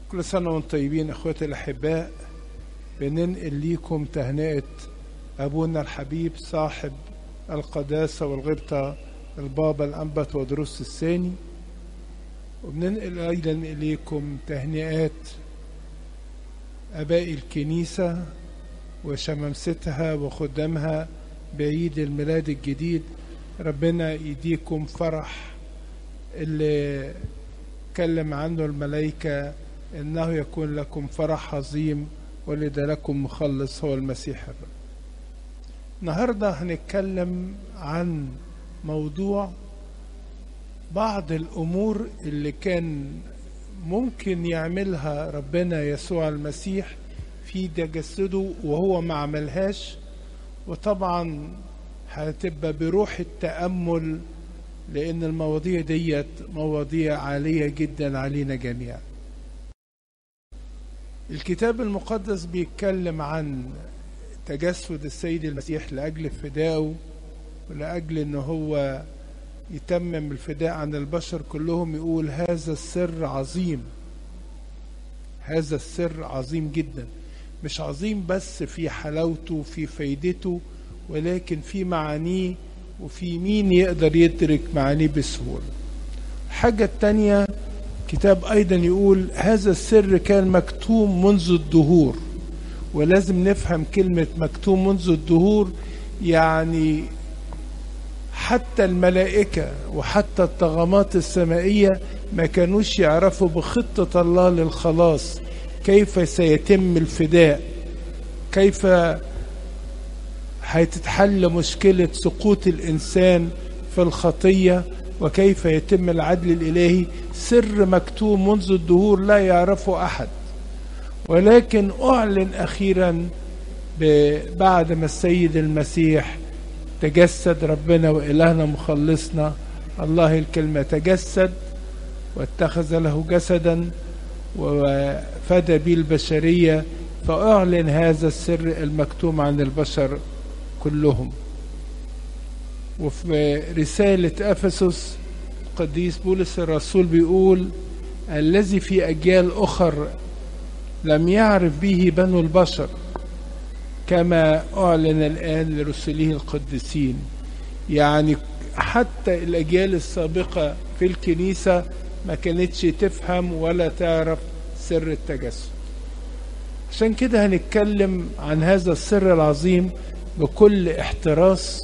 كل سنة وانتم طيبين اخواتي الاحباء بننقل ليكم تهنئة ابونا الحبيب صاحب القداسة والغبطة البابا الانبت ودروس الثاني وبننقل ايضا اليكم تهنئات اباء الكنيسة وشمامستها وخدامها بعيد الميلاد الجديد ربنا يديكم فرح اللي اتكلم عنه الملائكة إنه يكون لكم فرح عظيم ولد لكم مخلص هو المسيح الرب النهاردة هنتكلم عن موضوع بعض الأمور اللي كان ممكن يعملها ربنا يسوع المسيح في تجسده وهو ما عملهاش وطبعا هتبقى بروح التأمل لأن المواضيع ديت مواضيع عالية جدا علينا جميعا الكتاب المقدس بيتكلم عن تجسد السيد المسيح لأجل فدائه ولأجل أن هو يتمم الفداء عن البشر كلهم يقول هذا السر عظيم هذا السر عظيم جدا مش عظيم بس في حلاوته في فايدته ولكن في معانيه وفي مين يقدر يدرك معانيه بسهولة الحاجة التانية كتاب أيضا يقول هذا السر كان مكتوم منذ الدهور ولازم نفهم كلمة مكتوم منذ الدهور يعني حتى الملائكة وحتى الطغمات السمائية ما كانوش يعرفوا بخطة الله للخلاص كيف سيتم الفداء كيف هتتحل مشكلة سقوط الإنسان في الخطية وكيف يتم العدل الإلهي سر مكتوم منذ الدهور لا يعرفه أحد ولكن أعلن أخيرا بعد ما السيد المسيح تجسد ربنا وإلهنا مخلصنا الله الكلمة تجسد واتخذ له جسدا وفدى به البشرية فأعلن هذا السر المكتوم عن البشر كلهم وفي رسالة أفسس القديس بولس الرسول بيقول الذي في أجيال أخر لم يعرف به بنو البشر كما أعلن الآن لرسله القديسين يعني حتى الأجيال السابقة في الكنيسة ما كانتش تفهم ولا تعرف سر التجسد عشان كده هنتكلم عن هذا السر العظيم بكل احتراس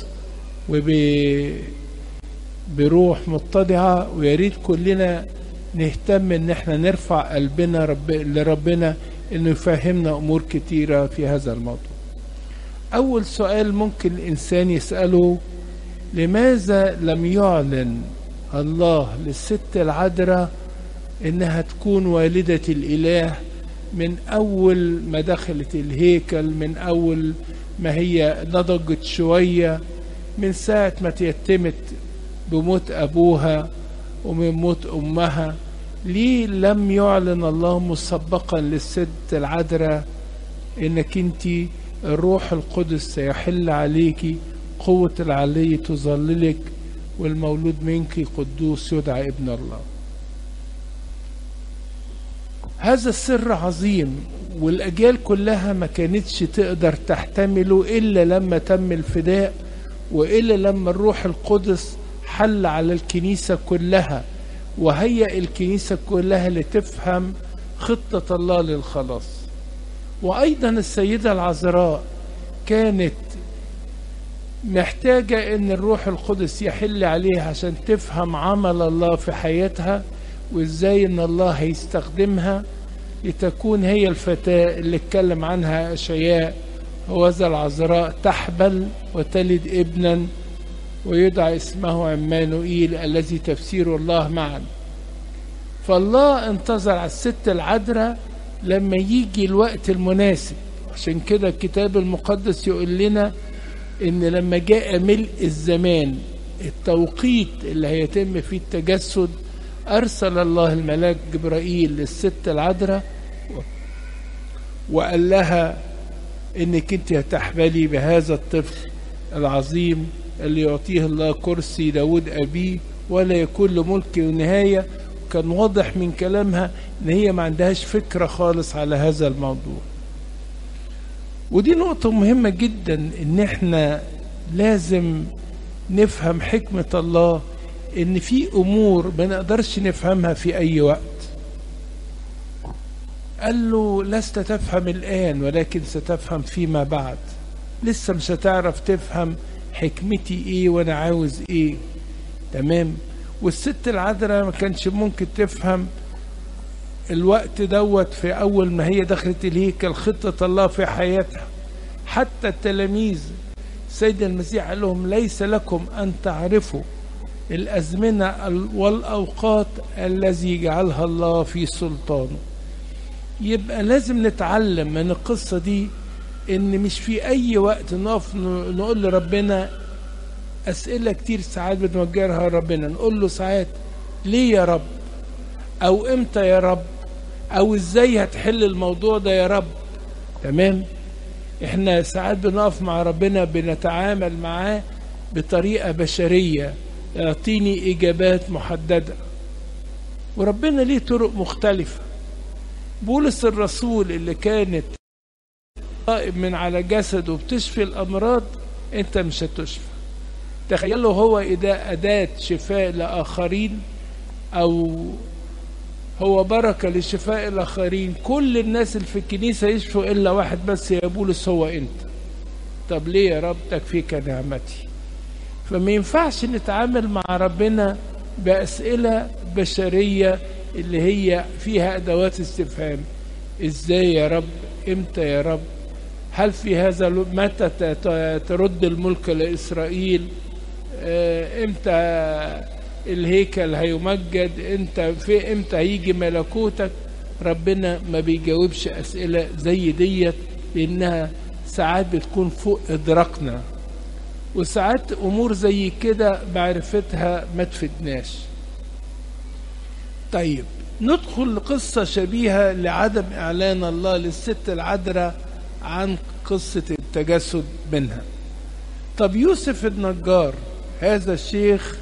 وبروح متضعة ويا ريت كلنا نهتم ان احنا نرفع قلبنا رب لربنا انه يفهمنا امور كتيرة في هذا الموضوع اول سؤال ممكن الانسان يسأله لماذا لم يعلن الله للست العذراء انها تكون والدة الاله من اول ما دخلت الهيكل من اول ما هي نضجت شوية من ساعة ما تيتمت بموت أبوها ومن موت أمها ليه لم يعلن الله مسبقا للست العذراء انك انت الروح القدس سيحل عليك قوة العلي تظللك والمولود منك قدوس يدعى ابن الله هذا السر عظيم والأجيال كلها ما كانتش تقدر تحتمله إلا لما تم الفداء وإلا لما الروح القدس حل على الكنيسة كلها وهيأ الكنيسة كلها لتفهم خطة الله للخلاص وأيضا السيدة العذراء كانت محتاجة إن الروح القدس يحل عليها عشان تفهم عمل الله في حياتها وإزاي إن الله هيستخدمها لتكون هي الفتاة اللي اتكلم عنها أشعياء وذا العذراء تحبل وتلد ابنا ويدعى اسمه عمانوئيل الذي تفسير الله معا فالله انتظر على الست العذراء لما يجي الوقت المناسب عشان كده الكتاب المقدس يقول لنا ان لما جاء ملء الزمان التوقيت اللي هيتم فيه التجسد ارسل الله الملاك جبرائيل للست العذراء وقال لها انك انت هتحبلي بهذا الطفل العظيم اللي يعطيه الله كرسي داود ابيه ولا يكون له ملك ونهايه كان واضح من كلامها ان هي ما عندهاش فكرة خالص على هذا الموضوع ودي نقطة مهمة جدا ان احنا لازم نفهم حكمة الله ان في امور ما نقدرش نفهمها في اي وقت قال له لست تفهم الان ولكن ستفهم فيما بعد لسه مش هتعرف تفهم حكمتي ايه وانا عاوز ايه تمام والست العذراء ما كانش ممكن تفهم الوقت دوت في اول ما هي دخلت الهيكل خطة الله في حياتها حتى التلاميذ سيد المسيح قال لهم ليس لكم ان تعرفوا الازمنة والاوقات الذي جعلها الله في سلطانه يبقى لازم نتعلم من القصة دي ان مش في اي وقت نقف نقول لربنا اسئله كتير ساعات بنوجهها لربنا نقول له ساعات ليه يا رب او امتى يا رب او ازاي هتحل الموضوع ده يا رب تمام احنا ساعات بنقف مع ربنا بنتعامل معاه بطريقه بشريه يعطيني اجابات محدده وربنا ليه طرق مختلفه بولس الرسول اللي كانت قائم من على جسده بتشفي الامراض انت مش هتشفى تخيلوا هو إذا أداة شفاء لآخرين أو هو بركة لشفاء الآخرين كل الناس اللي في الكنيسة يشفوا إلا واحد بس يا بولس هو أنت طب ليه يا رب تكفيك نعمتي فما ينفعش نتعامل مع ربنا بأسئلة بشرية اللي هي فيها أدوات استفهام إزاي يا رب إمتى يا رب هل في هذا متى ترد الملك لإسرائيل امتى الهيكل هيمجد انت في امتى هيجي ملكوتك ربنا ما بيجاوبش اسئله زي ديت لانها ساعات بتكون فوق ادراكنا وساعات امور زي كده معرفتها ما تفيدناش طيب ندخل لقصة شبيهة لعدم إعلان الله للست العذراء عن قصة التجسد منها طب يوسف النجار هذا الشيخ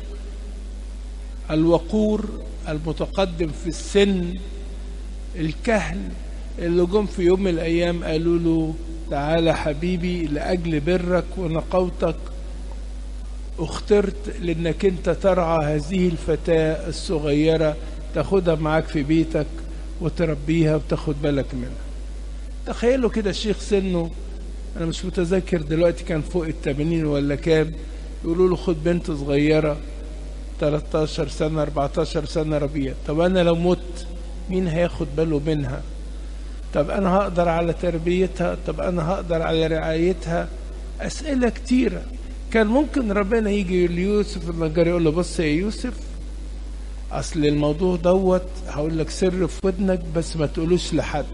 الوقور المتقدم في السن الكهل اللي جم في يوم من الايام قالوا له تعالى حبيبي لاجل برك ونقوتك اخترت لانك انت ترعى هذه الفتاه الصغيره تاخدها معاك في بيتك وتربيها وتاخد بالك منها تخيلوا كده الشيخ سنه انا مش متذكر دلوقتي كان فوق التمانين ولا كام يقولوا له خد بنت صغيرة 13 سنة 14 سنة ربيع طب أنا لو مت مين هياخد باله منها طب أنا هقدر على تربيتها طب أنا هقدر على رعايتها أسئلة كتيرة كان ممكن ربنا يجي ليوسف النجار يقول له بص يا يوسف أصل الموضوع دوت هقول لك سر في ودنك بس ما تقولوش لحد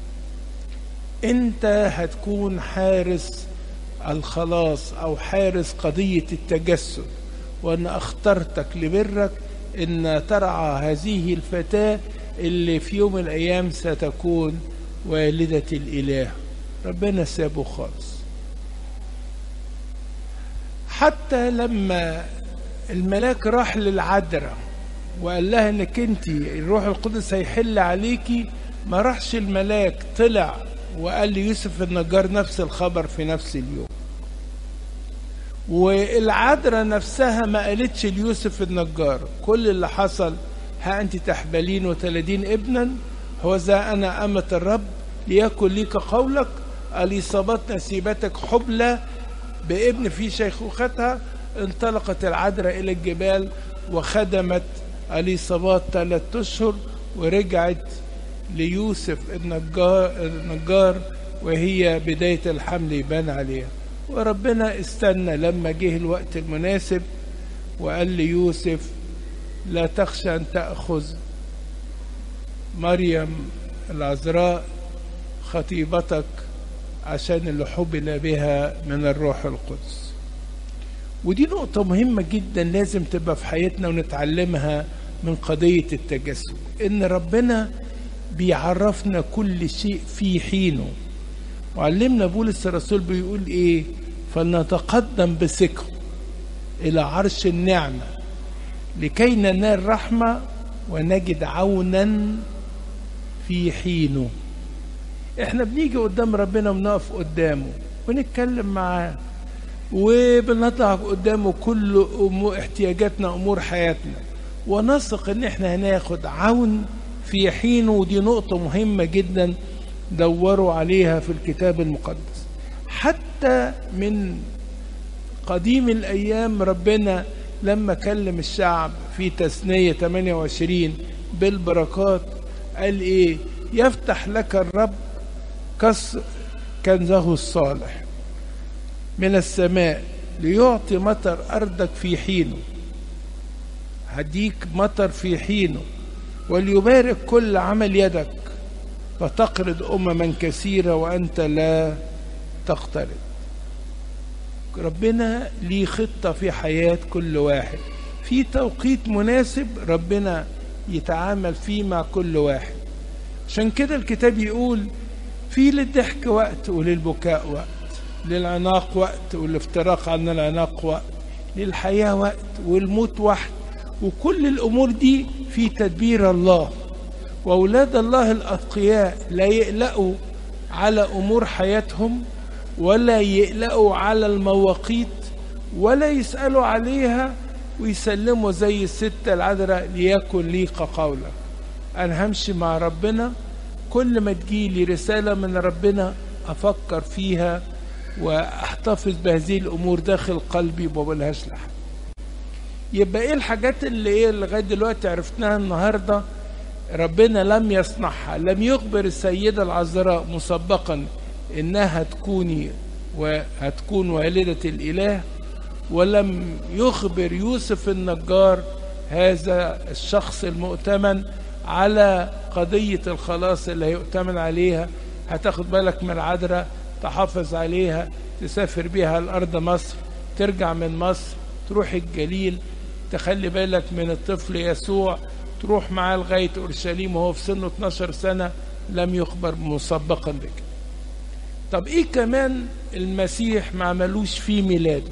أنت هتكون حارس الخلاص او حارس قضيه التجسد وانا اخترتك لبرك ان ترعى هذه الفتاه اللي في يوم من الايام ستكون والده الاله ربنا سابه خالص حتى لما الملاك راح للعذراء وقال لها انك انت الروح القدس هيحل عليكي ما راحش الملاك طلع وقال ليوسف النجار نفس الخبر في نفس اليوم والعذراء نفسها ما قالتش ليوسف النجار كل اللي حصل ها أنت تحبلين وتلدين ابنا هو ذا أنا أمة الرب ليكن ليك قولك اليصابات نسيبتك حبلى بابن في شيخوختها انطلقت العذراء إلى الجبال وخدمت اليصابات ثلاثة أشهر ورجعت ليوسف النجار, النجار وهي بداية الحمل يبان عليها وربنا استنى لما جه الوقت المناسب وقال ليوسف لا تخشى أن تأخذ مريم العذراء خطيبتك عشان اللي حبل بها من الروح القدس ودي نقطة مهمة جدا لازم تبقى في حياتنا ونتعلمها من قضية التجسد إن ربنا بيعرفنا كل شيء في حينه وعلمنا بولس الرسول بيقول إيه فلنتقدم بثقة إلى عرش النعمة لكي ننال رحمة ونجد عونا في حينه احنا بنيجي قدام ربنا ونقف قدامه ونتكلم معاه وبنضع قدامه كل أمور احتياجاتنا امور حياتنا ونثق ان احنا هناخد عون في حينه ودي نقطة مهمة جدا دوروا عليها في الكتاب المقدس حتى من قديم الأيام ربنا لما كلم الشعب في تثنية 28 بالبركات قال إيه يفتح لك الرب كسر كنزه الصالح من السماء ليعطي مطر أرضك في حينه هديك مطر في حينه وليبارك كل عمل يدك فتقرض أمما كثيرة وأنت لا تقترض ربنا ليه خطة في حياة كل واحد في توقيت مناسب ربنا يتعامل فيه مع كل واحد عشان كده الكتاب يقول في للضحك وقت وللبكاء وقت للعناق وقت والافتراق عن العناق وقت للحياة وقت والموت وقت وكل الأمور دي في تدبير الله وأولاد الله الأتقياء لا يقلقوا على أمور حياتهم ولا يقلقوا على المواقيت ولا يسألوا عليها ويسلموا زي الست العذراء ليكن ليق قولك أنا همشي مع ربنا كل ما تجيلي رسالة من ربنا أفكر فيها وأحتفظ بهذه الأمور داخل قلبي وما بقولهاش لحد يبقى إيه الحاجات اللي إيه لغاية دلوقتي عرفناها النهاردة ربنا لم يصنعها لم يخبر السيدة العذراء مسبقا إنها تكوني وهتكون والدة الإله ولم يخبر يوسف النجار هذا الشخص المؤتمن على قضية الخلاص اللي هيؤتمن عليها هتاخد بالك من العذراء تحافظ عليها تسافر بيها الأرض مصر ترجع من مصر تروح الجليل تخلي بالك من الطفل يسوع تروح معاه لغاية أورشليم وهو في سنه 12 سنة لم يخبر مسبقا بك طب ايه كمان المسيح ما عملوش فيه ميلاده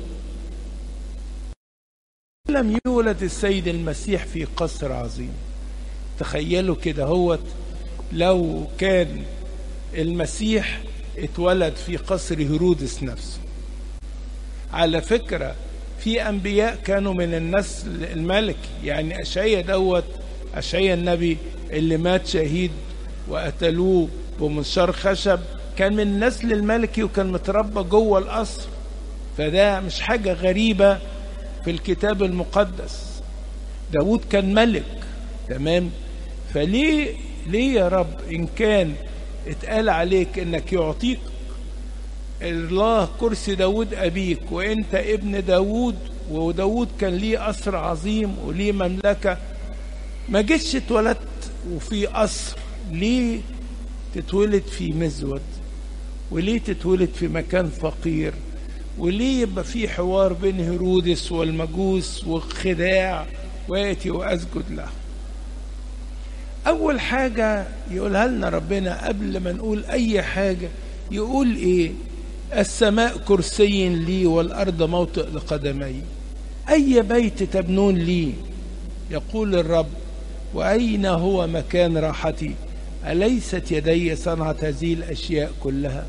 لم يولد السيد المسيح في قصر عظيم تخيلوا كده هو لو كان المسيح اتولد في قصر هيرودس نفسه على فكرة في أنبياء كانوا من النسل الملكي يعني أشعيا دوت أشعيا النبي اللي مات شهيد وقتلوه بمنشار خشب كان من النسل الملكي وكان متربى جوه القصر فده مش حاجة غريبة في الكتاب المقدس داود كان ملك تمام فليه ليه يا رب إن كان اتقال عليك إنك يعطيك الله كرسي داود أبيك وإنت ابن داود وداود كان ليه قصر عظيم وليه مملكة ما جيتش اتولدت وفي قصر ليه تتولد في مزود وليه تتولد في مكان فقير وليه يبقى في حوار بين هيرودس والمجوس وخداع واتي واسجد له اول حاجه يقولها لنا ربنا قبل ما نقول اي حاجه يقول ايه السماء كرسي لي والارض موطئ لقدمي اي بيت تبنون لي يقول الرب واين هو مكان راحتي اليست يدي صنعت هذه الاشياء كلها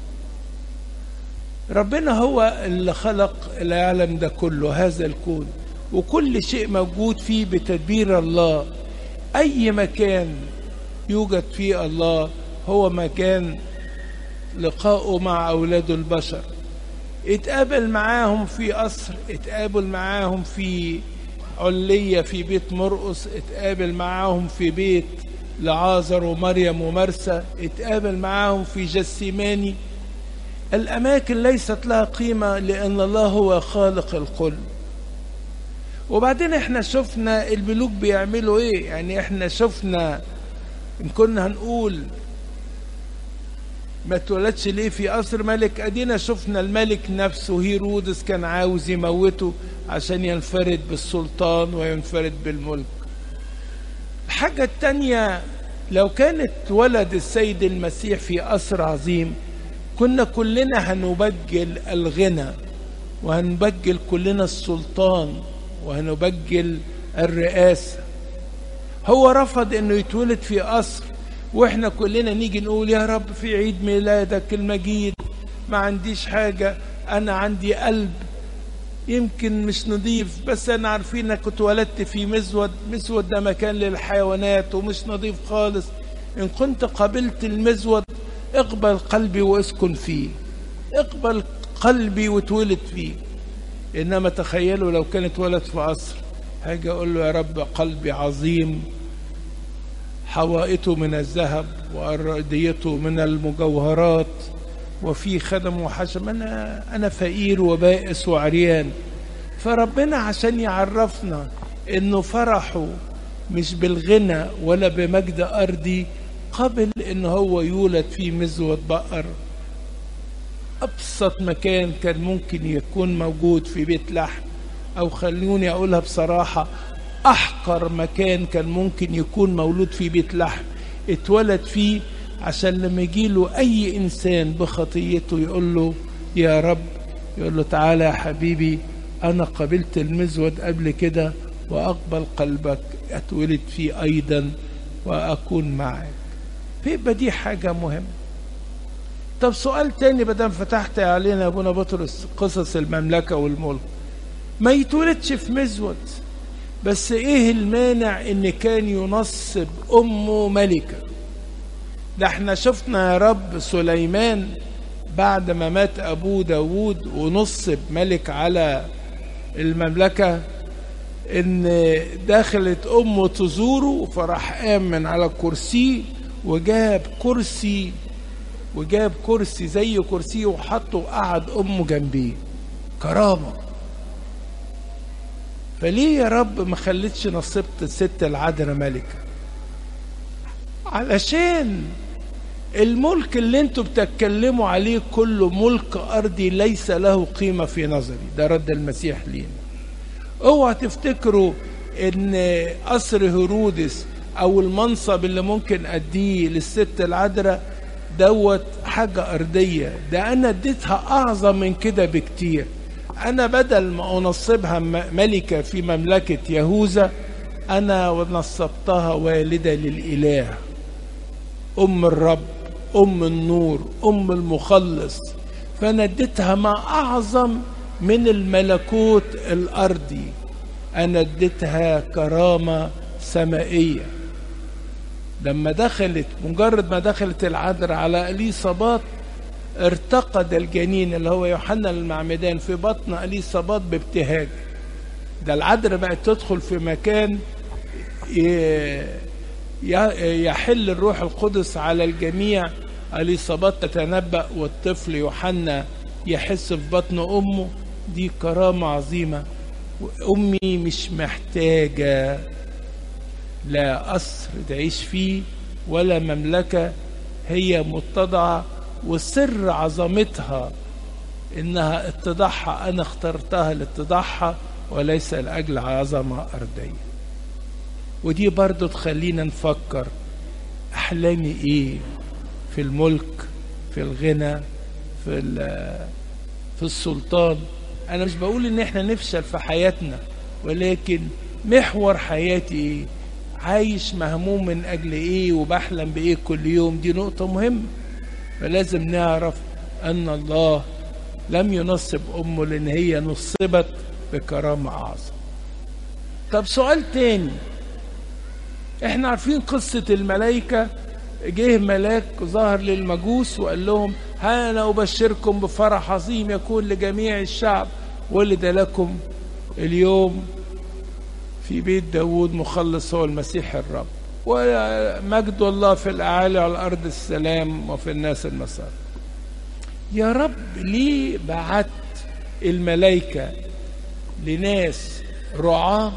ربنا هو اللي خلق العالم ده كله هذا الكون وكل شيء موجود فيه بتدبير الله اي مكان يوجد فيه الله هو مكان لقائه مع اولاد البشر اتقابل معاهم في قصر اتقابل معاهم في علية في بيت مرقس اتقابل معاهم في بيت لعازر ومريم ومرسى اتقابل معاهم في جسيماني الأماكن ليست لها قيمة لأن الله هو خالق الكل وبعدين احنا شفنا الملوك بيعملوا ايه يعني احنا شفنا ان كنا هنقول ما اتولدش ليه في قصر ملك ادينا شفنا الملك نفسه هيرودس كان عاوز يموته عشان ينفرد بالسلطان وينفرد بالملك الحاجة التانية لو كانت ولد السيد المسيح في قصر عظيم كنا كلنا هنبجل الغنى وهنبجل كلنا السلطان وهنبجل الرئاسة هو رفض انه يتولد في قصر واحنا كلنا نيجي نقول يا رب في عيد ميلادك المجيد ما عنديش حاجة انا عندي قلب يمكن مش نظيف بس انا عارفين انك اتولدت في مزود مزود ده مكان للحيوانات ومش نظيف خالص ان كنت قبلت المزود اقبل قلبي واسكن فيه اقبل قلبي واتولد فيه انما تخيلوا لو كان اتولد في قصر هاجي اقول له يا رب قلبي عظيم حوائته من الذهب وأرديته من المجوهرات وفي خدم وحشم أنا أنا فقير وبائس وعريان فربنا عشان يعرفنا إنه فرحه مش بالغنى ولا بمجد أرضي قبل إن هو يولد في مزود بقر أبسط مكان كان ممكن يكون موجود في بيت لحم أو خلوني أقولها بصراحة أحقر مكان كان ممكن يكون مولود في بيت لحم اتولد فيه عشان لما يجيله أي إنسان بخطيته يقول له يا رب يقول له تعالى يا حبيبي أنا قبلت المزود قبل كده وأقبل قلبك أتولد فيه أيضا وأكون معك فيبقى دي حاجة مهمة طب سؤال تاني بدل فتحت علينا يا ابونا بطرس قصص المملكة والملك ما يتولدش في مزود بس ايه المانع ان كان ينصب امه ملكة ده احنا شفنا يا رب سليمان بعد ما مات ابوه داود ونصب ملك على المملكة ان دخلت امه تزوره فراح قام من على الكرسي وجاب كرسي وجاب كرسي زي كرسي وحطه وقعد امه جنبيه كرامه فليه يا رب ما خليتش نصبت الست العذراء ملكة علشان الملك اللي انتوا بتتكلموا عليه كله ملك ارضي ليس له قيمة في نظري ده رد المسيح لينا اوعى تفتكروا ان قصر هيرودس او المنصب اللي ممكن اديه للست العذراء دوت حاجة ارضية ده انا اديتها اعظم من كده بكتير أنا بدل ما أنصبها ملكة في مملكة يهوذا أنا ونصبتها والدة للإله أم الرب أم النور أم المخلص فأنا اديتها ما أعظم من الملكوت الأرضي أنا اديتها كرامة سمائية لما دخلت مجرد ما دخلت العذراء على إليصابات ارتقد الجنين اللي هو يوحنا المعمدان في بطن اليصابات بابتهاج ده العذراء بقت تدخل في مكان يحل الروح القدس على الجميع اليصابات تتنبأ والطفل يوحنا يحس في بطن امه دي كرامة عظيمة امي مش محتاجة لا قصر تعيش فيه ولا مملكة هي متضعة وسر عظمتها انها اتضاعها انا اخترتها لاتضاعها وليس لاجل عظمه ارضيه ودي برضو تخلينا نفكر احلامي ايه في الملك في الغنى في في السلطان انا مش بقول ان احنا نفشل في حياتنا ولكن محور حياتي ايه عايش مهموم من اجل ايه وبحلم بايه كل يوم دي نقطه مهمه فلازم نعرف ان الله لم ينصب امه لان هي نصبت بكرامه اعظم طب سؤال تاني احنا عارفين قصه الملائكه جه ملاك ظهر للمجوس وقال لهم ها انا ابشركم بفرح عظيم يكون لجميع الشعب ولد لكم اليوم في بيت داود مخلص هو المسيح الرب ومجد الله في الأعالي على الأرض السلام وفي الناس المسار يا رب ليه بعت الملائكة لناس رعاة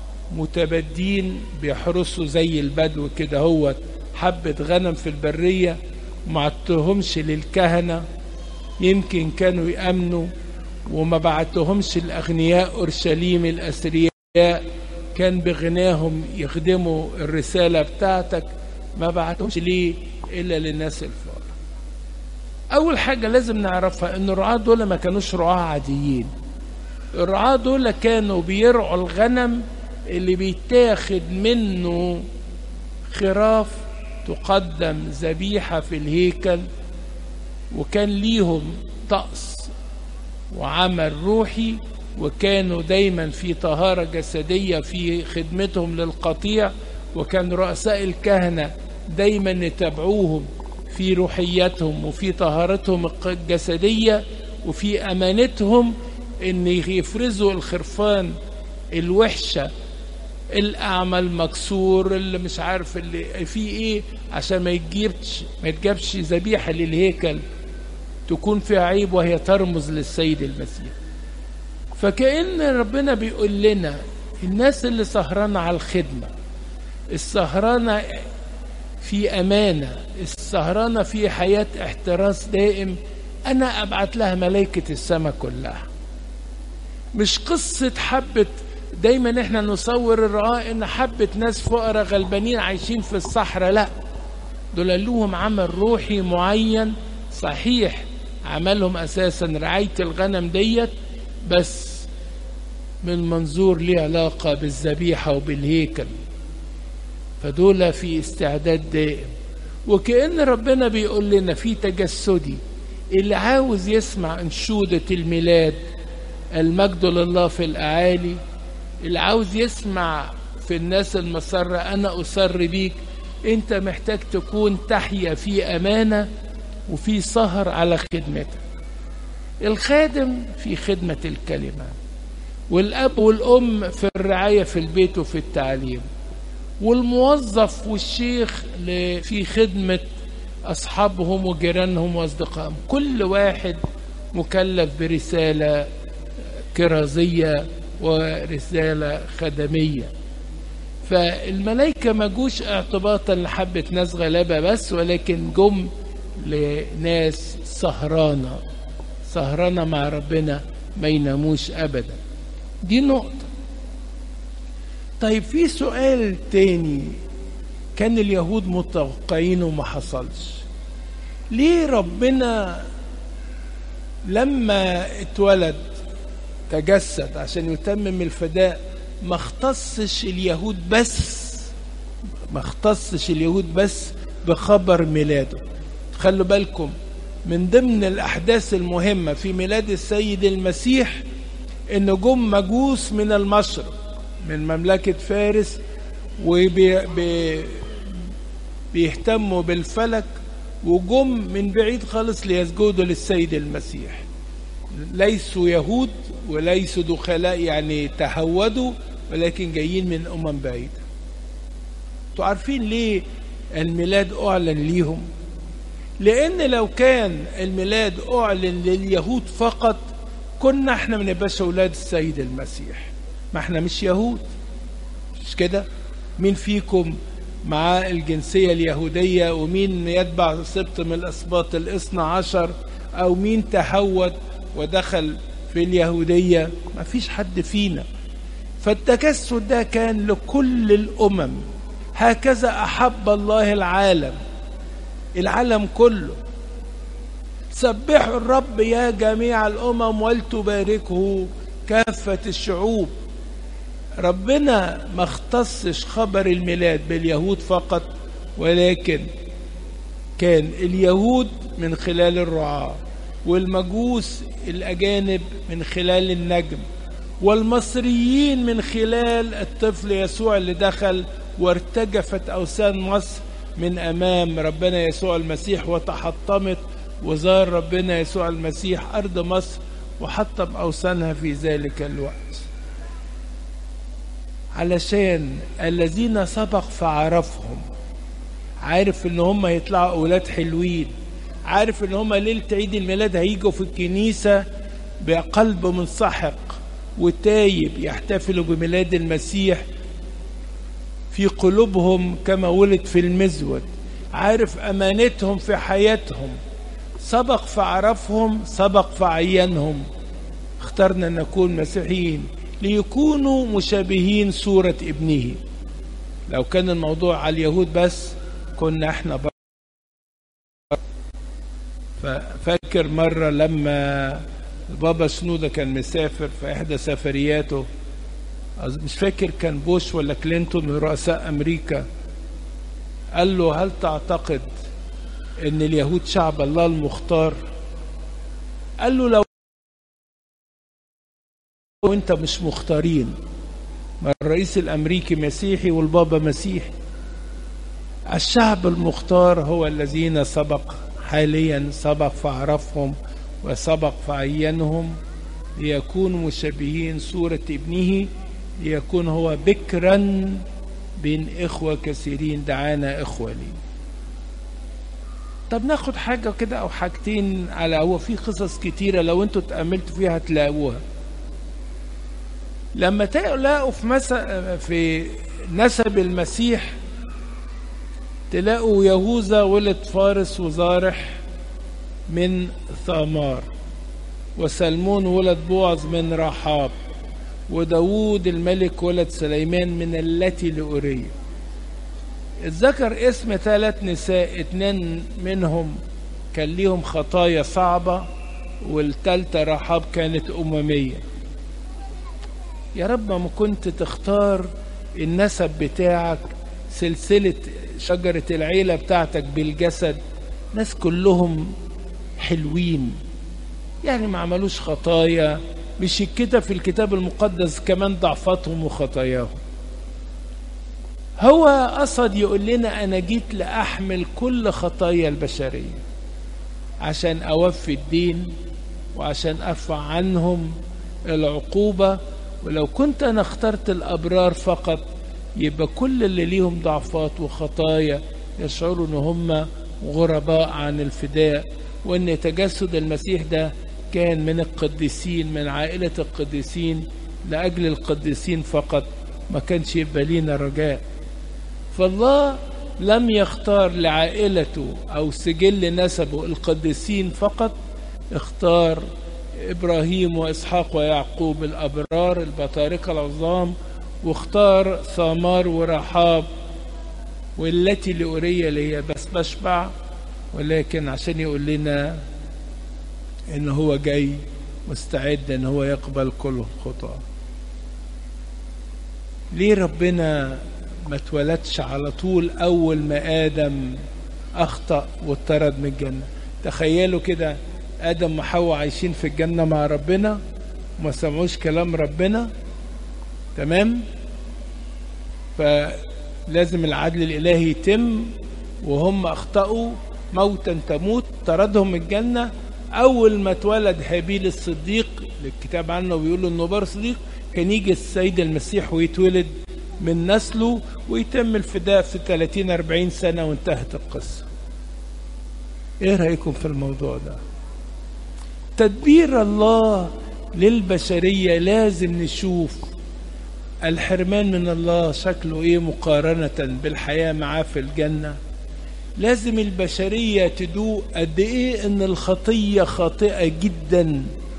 متبدين بيحرسوا زي البدو كده هو حبة غنم في البرية وما عدتهمش للكهنة يمكن كانوا يأمنوا وما بعتهمش الأغنياء أورشليم الأثرياء كان بغناهم يخدموا الرسالة بتاعتك ما بعتهمش ليه إلا للناس الفقراء أول حاجة لازم نعرفها إن الرعاة دول ما كانوش رعاة عاديين الرعاة دول كانوا بيرعوا الغنم اللي بيتاخد منه خراف تقدم ذبيحة في الهيكل وكان ليهم طقس وعمل روحي وكانوا دايما في طهارة جسدية في خدمتهم للقطيع وكان رؤساء الكهنة دايما يتابعوهم في روحياتهم وفي طهارتهم الجسدية وفي أمانتهم إن يفرزوا الخرفان الوحشة الأعمى المكسور اللي مش عارف اللي فيه إيه عشان ما يجيبش ما يتجابش ذبيحة للهيكل تكون فيها عيب وهي ترمز للسيد المسيح فكأن ربنا بيقول لنا الناس اللي سهرانة على الخدمة السهرانة في أمانة السهرانة في حياة احتراس دائم أنا أبعت لها ملائكة السماء كلها مش قصة حبة دايما احنا نصور الرعاة ان حبة ناس فقراء غلبانين عايشين في الصحراء لا دول لهم عمل روحي معين صحيح عملهم اساسا رعاية الغنم ديت بس من منظور ليه علاقة بالذبيحة وبالهيكل فدول في استعداد دائم وكأن ربنا بيقول لنا في تجسدي اللي عاوز يسمع انشودة الميلاد المجد لله في الأعالي اللي عاوز يسمع في الناس المسرة أنا أسر بيك أنت محتاج تكون تحيا في أمانة وفي سهر على خدمتك الخادم في خدمة الكلمة والأب والأم في الرعاية في البيت وفي التعليم والموظف والشيخ في خدمة أصحابهم وجيرانهم وأصدقائهم كل واحد مكلف برسالة كرازية ورسالة خدمية فالملائكة ما جوش اعتباطا لحبة ناس غلابة بس ولكن جم لناس سهرانة سهرانة مع ربنا ما يناموش أبدا دي نقطة طيب في سؤال تاني كان اليهود متوقعينه وما حصلش ليه ربنا لما اتولد تجسد عشان يتمم الفداء ما اختصش اليهود بس ما اختصش اليهود بس بخبر ميلاده خلوا بالكم من ضمن الأحداث المهمة في ميلاد السيد المسيح إن جم مجوس من المشرق من مملكة فارس وبيهتموا بالفلك وجم من بعيد خالص ليسجدوا للسيد المسيح ليسوا يهود وليسوا دخلاء يعني تهودوا ولكن جايين من أمم بعيدة انتوا عارفين ليه الميلاد أعلن ليهم لأن لو كان الميلاد أعلن لليهود فقط كنا احنا ما نبقاش أولاد السيد المسيح ما احنا مش يهود مش كده مين فيكم مع الجنسية اليهودية ومين يتبع سبط من الأسباط الاثنى عشر أو مين تهود ودخل في اليهودية ما فيش حد فينا فالتجسد ده كان لكل الأمم هكذا أحب الله العالم العالم كله سبحوا الرب يا جميع الأمم ولتباركه كافة الشعوب ربنا ما اختصش خبر الميلاد باليهود فقط ولكن كان اليهود من خلال الرعاة والمجوس الأجانب من خلال النجم والمصريين من خلال الطفل يسوع اللي دخل وارتجفت أوثان مصر من أمام ربنا يسوع المسيح وتحطمت وزار ربنا يسوع المسيح أرض مصر وحطم أوثانها في ذلك الوقت علشان الذين سبق فعرفهم عارف ان هم هيطلعوا اولاد حلوين عارف ان هم ليله عيد الميلاد هيجوا في الكنيسه بقلب منسحق وتايب يحتفلوا بميلاد المسيح في قلوبهم كما ولد في المزود عارف امانتهم في حياتهم سبق فعرفهم سبق فعينهم اخترنا ان نكون مسيحيين ليكونوا مشابهين صورة ابنه لو كان الموضوع على اليهود بس كنا احنا بر... ففاكر مرة لما البابا شنودة كان مسافر في إحدى سفرياته مش فاكر كان بوش ولا كلينتون من رؤساء أمريكا قال له هل تعتقد ان اليهود شعب الله المختار قال له لو وانت مش مختارين ما الرئيس الامريكي مسيحي والبابا مسيحي الشعب المختار هو الذين سبق حاليا سبق فعرفهم وسبق فعينهم ليكونوا مشابهين صورة ابنه ليكون هو بكرا بين إخوة كثيرين دعانا إخوة لي طب ناخد حاجة كده أو حاجتين على هو في قصص كتيرة لو انتوا تأملتوا فيها هتلاقوها لما تلاقوا في مسا في نسب المسيح تلاقوا يهوذا ولد فارس وزارح من ثامار وسلمون ولد بوعز من رحاب وداوود الملك ولد سليمان من التي لأورية اتذكر اسم ثلاث نساء اتنين منهم كان ليهم خطايا صعبة والتالتة رحاب كانت أممية يا رب ما كنت تختار النسب بتاعك سلسلة شجرة العيلة بتاعتك بالجسد ناس كلهم حلوين يعني ما عملوش خطايا مش كده في الكتاب المقدس كمان ضعفاتهم وخطاياهم هو قصد يقول لنا انا جيت لاحمل كل خطايا البشريه عشان اوفي الدين وعشان ارفع عنهم العقوبه ولو كنت انا اخترت الابرار فقط يبقى كل اللي ليهم ضعفات وخطايا يشعروا ان هم غرباء عن الفداء وان تجسد المسيح ده كان من القديسين من عائلة القديسين لأجل القديسين فقط ما كانش يبقى لينا رجاء فالله لم يختار لعائلته أو سجل نسبه القديسين فقط اختار إبراهيم وإسحاق ويعقوب الأبرار البطاركة العظام واختار ثامار ورحاب والتي لأورية اللي هي بس بشبع ولكن عشان يقول لنا ان هو جاي مستعد ان هو يقبل كل الخطاة ليه ربنا ما اتولدش على طول اول ما ادم اخطأ واتطرد من الجنة تخيلوا كده ادم وحواء عايشين في الجنة مع ربنا وما سمعوش كلام ربنا تمام فلازم العدل الالهي يتم وهم اخطأوا موتا تموت طردهم من الجنة أول ما اتولد هابيل الصديق الكتاب عنه بيقول له انه بار صديق كان يجي السيد المسيح ويتولد من نسله ويتم الفداء في 30 40 سنة وانتهت القصة. ايه رأيكم في الموضوع ده؟ تدبير الله للبشرية لازم نشوف الحرمان من الله شكله ايه مقارنة بالحياة معاه في الجنة لازم البشرية تدوق قد ايه ان الخطية خاطئة جدا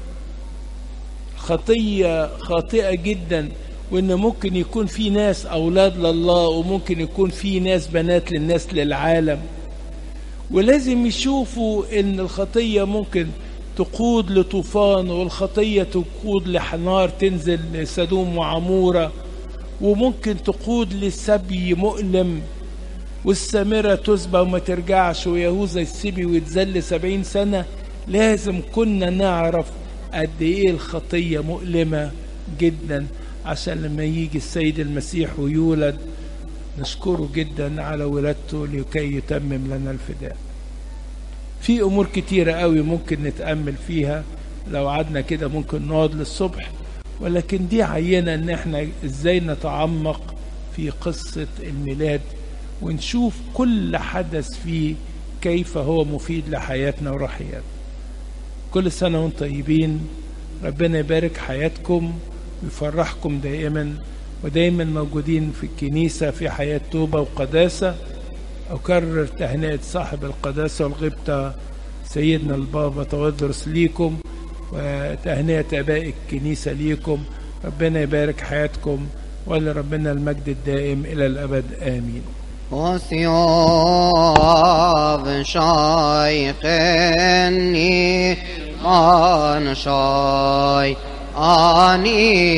خطية خاطئة جدا وان ممكن يكون في ناس اولاد لله وممكن يكون في ناس بنات للناس للعالم ولازم يشوفوا ان الخطية ممكن تقود لطوفان والخطية تقود لنار تنزل لسدوم وعمورة وممكن تقود لسبي مؤلم والسامرة تسبى وما ترجعش ويهوذا يسيبي ويتذل سبعين سنة لازم كنا نعرف قد ايه الخطية مؤلمة جدا عشان لما يجي السيد المسيح ويولد نشكره جدا على ولادته لكي يتمم لنا الفداء في امور كتيرة قوي ممكن نتأمل فيها لو قعدنا كده ممكن نقعد للصبح ولكن دي عينة ان احنا ازاي نتعمق في قصة الميلاد ونشوف كل حدث فيه كيف هو مفيد لحياتنا ورحياتنا كل سنة وانتم طيبين ربنا يبارك حياتكم ويفرحكم دائما ودايما موجودين في الكنيسة في حياة توبة وقداسة أكرر تهنئة صاحب القداسة والغبطة سيدنا البابا تودرس ليكم وتهنئة آباء الكنيسة ليكم ربنا يبارك حياتكم ولربنا المجد الدائم إلى الأبد آمين وثياب شيخني من شيء آني